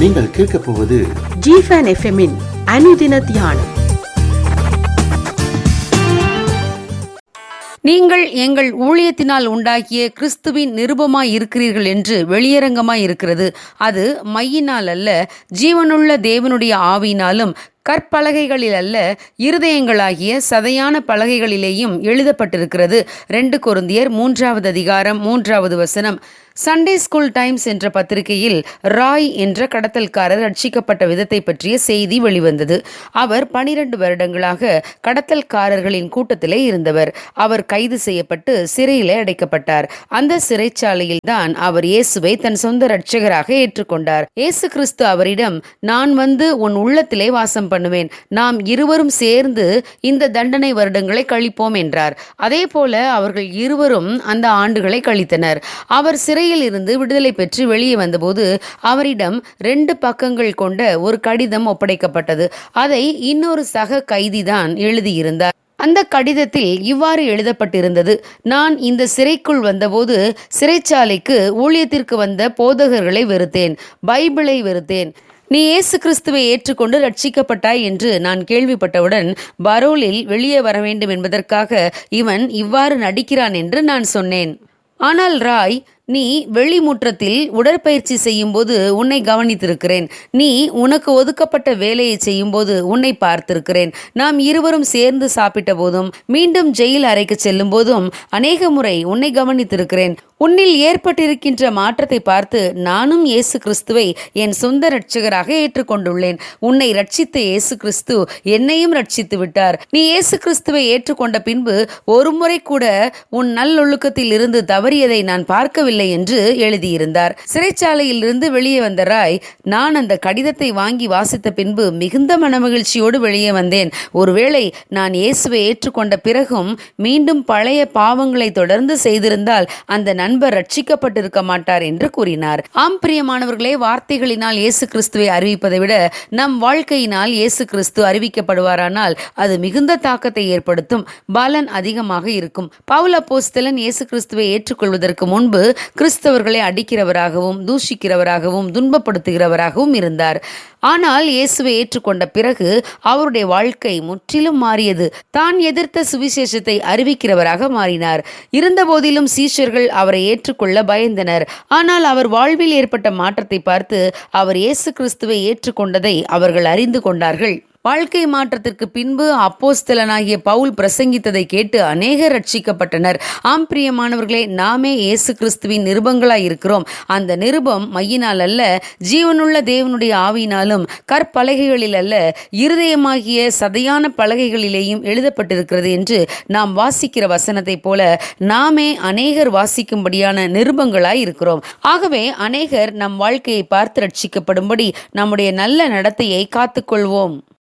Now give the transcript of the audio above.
நீங்கள் கேட்கப் போவது ஜிஃபன் எஃப்எம்மின் அனுதின தியானம் நீங்கள் எங்கள் ஊழியத்தினால் உண்டாக்கிய கிறிஸ்துவின் நிருபமாய் இருக்கிறீர்கள் என்று வெளியரங்கமாய் இருக்கிறது அது மையினால் அல்ல ஜீவனுள்ள தேவனுடைய ஆவியினாலும் கற்பலகைகளில் அல்ல இருதயங்களாகிய சதையான பலகைகளிலேயும் எழுதப்பட்டிருக்கிறது ரெண்டு கொருந்தியர் மூன்றாவது அதிகாரம் மூன்றாவது வசனம் சண்டே ஸ்கூல் டைம்ஸ் என்ற பத்திரிகையில் ராய் என்ற கடத்தல்காரர் ரட்சிக்கப்பட்ட விதத்தை பற்றிய செய்தி வெளிவந்தது அவர் பனிரெண்டு வருடங்களாக கடத்தல்காரர்களின் கூட்டத்திலே இருந்தவர் அவர் கைது செய்யப்பட்டு சிறையிலே அடைக்கப்பட்டார் அந்த சிறைச்சாலையில் தான் அவர் இயேசுவை தன் சொந்த இரட்சகராக ஏற்றுக்கொண்டார் இயேசு கிறிஸ்து அவரிடம் நான் வந்து உன் உள்ளத்திலே வாசம் பண்ணுவேன் நாம் இருவரும் சேர்ந்து இந்த தண்டனை வருடங்களை கழிப்போம் என்றார் அதே போல அவர்கள் இருவரும் அந்த ஆண்டுகளை கழித்தனர் அவர் சிறையில் இருந்து விடுதலை பெற்று வெளியே வந்தபோது அவரிடம் ரெண்டு பக்கங்கள் கொண்ட ஒரு கடிதம் ஒப்படைக்கப்பட்டது அதை இன்னொரு சக கைதிதான் எழுதியிருந்தார் அந்த கடிதத்தில் இவ்வாறு எழுதப்பட்டிருந்தது நான் இந்த சிறைக்குள் வந்தபோது சிறைச்சாலைக்கு ஊழியத்திற்கு வந்த போதகர்களை வெறுத்தேன் பைபிளை வெறுத்தேன் நீ இயேசு கிறிஸ்துவை ஏற்றுக்கொண்டு ரட்சிக்கப்பட்டாய் என்று நான் கேள்விப்பட்டவுடன் பரோலில் வெளியே வர வேண்டும் என்பதற்காக இவன் இவ்வாறு நடிக்கிறான் என்று நான் சொன்னேன் ஆனால் ராய் நீ வெளிமுற்றத்தில் உடற்பயிற்சி செய்யும்போது உன்னை கவனித்திருக்கிறேன் நீ உனக்கு ஒதுக்கப்பட்ட வேலையை செய்யும்போது உன்னை பார்த்திருக்கிறேன் நாம் இருவரும் சேர்ந்து சாப்பிட்ட போதும் மீண்டும் ஜெயில் அறைக்கு செல்லும் போதும் அநேக முறை உன்னை கவனித்திருக்கிறேன் உன்னில் ஏற்பட்டிருக்கின்ற மாற்றத்தை பார்த்து நானும் இயேசு கிறிஸ்துவை என் சொந்த இரட்சகராக ஏற்றுக்கொண்டுள்ளேன் உன்னை ரட்சித்த இயேசு கிறிஸ்து என்னையும் ரட்சித்து விட்டார் நீ இயேசு கிறிஸ்துவை ஏற்றுக்கொண்ட பின்பு ஒரு முறை கூட உன் நல்லொழுக்கத்தில் இருந்து தவறியதை நான் பார்க்கவில்லை என்று எழுதியிருந்தார் சிறைச்சாலையில் இருந்து வெளியே வந்த ராய் நான் அந்த கடிதத்தை வாங்கி வாசித்த பின்பு மிகுந்த மனமகிழ்ச்சியோடு வெளியே வந்தேன் ஒருவேளை நான் இயேசுவை ஏற்றுக்கொண்ட பிறகும் மீண்டும் பழைய பாவங்களை தொடர்ந்து செய்திருந்தால் அந்த நண்பர் ரட்சிக்கப்பட்டிருக்க மாட்டார் என்று கூறினார் ஆம் பிரியமானவர்களே வார்த்தைகளினால் இயேசு கிறிஸ்துவை அறிவிப்பதை விட நம் வாழ்க்கையினால் இயேசு கிறிஸ்து அறிவிக்கப்படுவாரானால் அது மிகுந்த தாக்கத்தை ஏற்படுத்தும் பலன் அதிகமாக இருக்கும் பவுல் அப்போஸ்தலன் இயேசு கிறிஸ்துவை ஏற்றுக்கொள்வதற்கு முன்பு கிறிஸ்தவர்களை அடிக்கிறவராகவும் தூஷிக்கிறவராகவும் துன்பப்படுத்துகிறவராகவும் இருந்தார் ஆனால் இயேசுவை ஏற்றுக்கொண்ட பிறகு அவருடைய வாழ்க்கை முற்றிலும் மாறியது தான் எதிர்த்த சுவிசேஷத்தை அறிவிக்கிறவராக மாறினார் இருந்தபோதிலும் சீஷர்கள் அவரை ஏற்றுக்கொள்ள பயந்தனர் ஆனால் அவர் வாழ்வில் ஏற்பட்ட மாற்றத்தை பார்த்து அவர் இயேசு கிறிஸ்துவை ஏற்றுக்கொண்டதை அவர்கள் அறிந்து கொண்டார்கள் வாழ்க்கை மாற்றத்திற்கு பின்பு அப்போஸ்தலனாகிய பவுல் பிரசங்கித்ததை கேட்டு அநேகர் ரட்சிக்கப்பட்டனர் ஆம் பிரியமானவர்களே நாமே இயேசு கிறிஸ்துவின் நிருபங்களாய் இருக்கிறோம் அந்த நிருபம் மையினால் அல்ல ஜீவனுள்ள தேவனுடைய ஆவியினாலும் கற்பலகைகளில் அல்ல இருதயமாகிய சதையான பலகைகளிலேயும் எழுதப்பட்டிருக்கிறது என்று நாம் வாசிக்கிற வசனத்தைப் போல நாமே அநேகர் வாசிக்கும்படியான நிருபங்களாய் இருக்கிறோம் ஆகவே அநேகர் நம் வாழ்க்கையை பார்த்து ரட்சிக்கப்படும்படி நம்முடைய நல்ல நடத்தையை காத்துக்கொள்வோம்